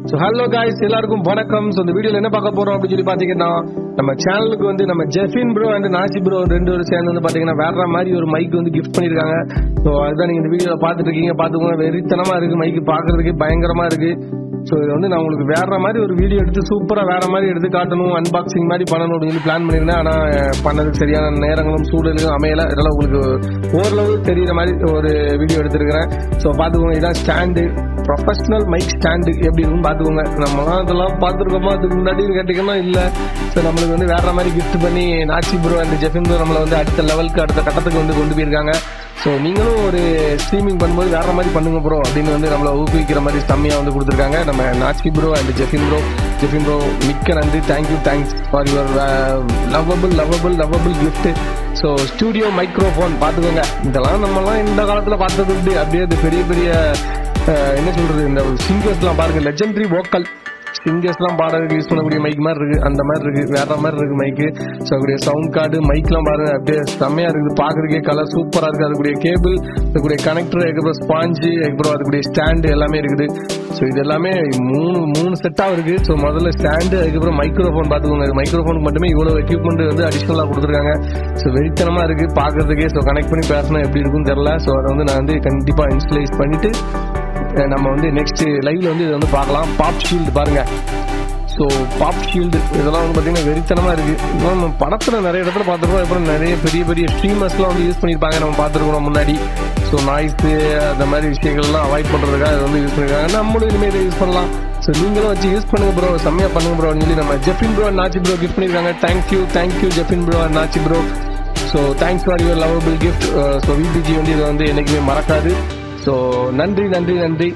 so hello guys எல்லாருக்கும் வணக்கம் so இந்த வீடியோல என்ன பார்க்க போறோம் அப்படின்னு சொல்லி பாத்தீங்கன்னா நம்ம சேனலுக்கு வந்து நம்ம Jeffin bro and Nachi bro ரெண்டு பேரும் சேர்ந்து வந்து பாத்தீங்கன்னா வேற மாதிரி ஒரு மைக் வந்து கிஃப்ட் பண்ணிருக்காங்க ஸோ அதுதான் நீங்க இந்த வீடியோல பாத்துட்டு இருக்கீங்க பாத்துக்கோங்க வெறித்தனமா இருக்கு மைக் பாக்குறதுக்கு பயங்கரமா இருக்கு ஸோ இது வந்து நான் உங்களுக்கு வேற மாதிரி ஒரு வீடியோ எடுத்து சூப்பரா வேற மாதிரி எடுத்து காட்டணும் அன்பாக்சிங் மாதிரி பண்ணணும் அப்படின்னு சொல்லி பிளான் பண்ணியிருந்தேன் ஆனா அஹ், பண்ணதுக்கு சரியான நேரங்களும் சூழலும் அமையல இதெல்லாம் உங்களுக்கு ஓரளவு தெரியுற மாதிரி ஒரு வீடியோ எடுத்திருக்கிறேன் ஸோ பாத்துக்கோங்க இதான் ஸ்டாண்டு ப்ரொஃபஷனல் மைக் ஸ்டாண்டு எப்படி இருக்குன்னு பாத்துக்கோங்க நம்மலாம் இதெல்லாம் பார்த்துருக்கோமா அதுக்கு முன்னாடி கேட்டீங்கன்னா இல்ல ஸோ நம்மளுக்கு வந்து வேற மாதிரி கிஃப்ட் பண்ணி நாச்சி ப்ரோ அண்ட் ஜெஃபின் ப்ரோ நம்மளை வந்து அடுத்த லெவலுக்கு அடுத்த கட்டத்துக்கு வந்து கொண்டு போயிருக்காங்க ஸோ நீங்களும் ஒரு ஸ்ட்ரீமிங் பண்ணும்போது வேற மாதிரி பண்ணுங்க ப்ரோ அப்படின்னு வந்து நம்மளை ஊக்குவிக்கிற மாதிரி செம்மையா வந்து கொடுத்துருக்காங்க நம்ம Nachi bro and Jeffin bro Jeffin bro மிக்க நன்றி thank you thanks for your lovable lovable lovable gift so studio microphone பார்த்துக்கோங்க இதெல்லாம் நம்மலாம் இந்த காலத்தில் பார்த்தது உண்டு அப்படியே இது பெரிய பெரிய அஹ், என்ன சொல்றது இந்த சிங்கர்ஸ்லாம் பாருங்க லெஜெண்டரி வோக்கல் சிங்கர்ஸ்லாம் பாடுறதுக்கு யூஸ் பண்ணக்கூடிய மைக் மாதிரி இருக்கு அந்த மாதிரி இருக்கு வேற மாதிரி இருக்கு மைக்கு ஸோ அதுடைய சவுண்ட் கார்டு மைக்லாம் பாருங்க அப்படியே செம்மையா இருக்குது பாக்குறதுக்கே கலர் சூப்பரா இருக்கு அதுக்குடைய கேபிள் அதுக்குடைய கனெக்டர் அதுக்கப்புறம் ஸ்பாஞ்சு அதுக்கப்புறம் அதுக்குடைய ஸ்டாண்டு எல்லாமே இருக்குது ஸோ இது எல்லாமே மூணு மூணு செட்டாக இருக்கு ஸோ முதல்ல ஸ்டாண்டு அதுக்கப்புறம் மைக்ரோஃபோன் பார்த்துக்கோங்க மைக்ரோஃபோனுக்கு மட்டுமே இவ்வளோ எக்யூப்மெண்ட் வந்து அடிஷ்னலாக கொடுத்துருக்காங்க ஸோ வெறித்தனமா இருக்கு பார்க்கறதுக்கே ஸோ கனெக்ட் பண்ணி பேசினா எப்படி இருக்கும்னு தெரியல ஸோ அதை வந்து நான் வந்து கண்டிப்பாக இன்ஸ்டலைஸ் பண்ணிட்டு அஹ் நம்ம வந்து நெக்ஸ்ட் லைவ்ல வந்து இதை வந்து பார்க்கலாம் பாப் ஷீல்டு பாருங்க ஸோ பாப் ஷீல்டு இதெல்லாம் வந்து பார்த்தீங்கன்னா வெறித்தனமா இருக்கு இதெல்லாம் நம்ம படத்துல நிறைய இடத்துல பார்த்துருக்கோம் அப்புறம் நிறைய பெரிய பெரிய ஸ்ட்ரீமர்ஸ்லாம் வந்து யூஸ் பண்ணியிருப்பாங்க நம்ம பார்த்துருக்கோம் முன்னாடி ஸோ நாய்ஸு அந்த மாதிரி விஷயங்கள்லாம் அவாய்ட் பண்றதுக்காக இதை வந்து யூஸ் பண்ணிருக்காங்க நம்மளும் இனிமேல் இதை யூஸ் பண்ணலாம் ஸோ நீங்களும் வச்சு யூஸ் பண்ணுங்க ப்ரோ செம்மையா பண்ணுங்க ப்ரோ சொல்லி நம்ம Jeffin bro Nachi bro gift பண்ணிருக்காங்க thank you thank you Jeffin bro Nachi bro so thanks for your lovable gift so VBG வந்து இதை வந்து என்னைக்குமே மறக்காது ஸோ நன்றி நன்றி நன்றி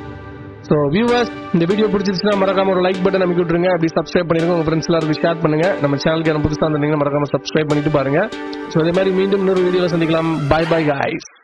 ஸோ வியூவர்ஸ் இந்த வீடியோ பிடிச்சிருச்சுன்னா மறக்காம ஒரு லைக் பட்டன் அமைக்கி விட்டுருங்க அப்படி சப்ஸ்கிரைப் பண்ணிருங்க உங்க ஃப்ரெண்ட்ஸ் எல்லாருக்கும் ஷேர் பண்ணுங்க நம்ம சேனலுக்கு யாரும் புதுசாக இருந்தீங்கன்னா மறக்காம சப்ஸ்கிரைப் பண்ணிட்டு பாருங்க ஸோ அதே மாதிரி மீண்டும் இன்னொரு வீடியோவில் சந்திக்கலாம் பை பை guys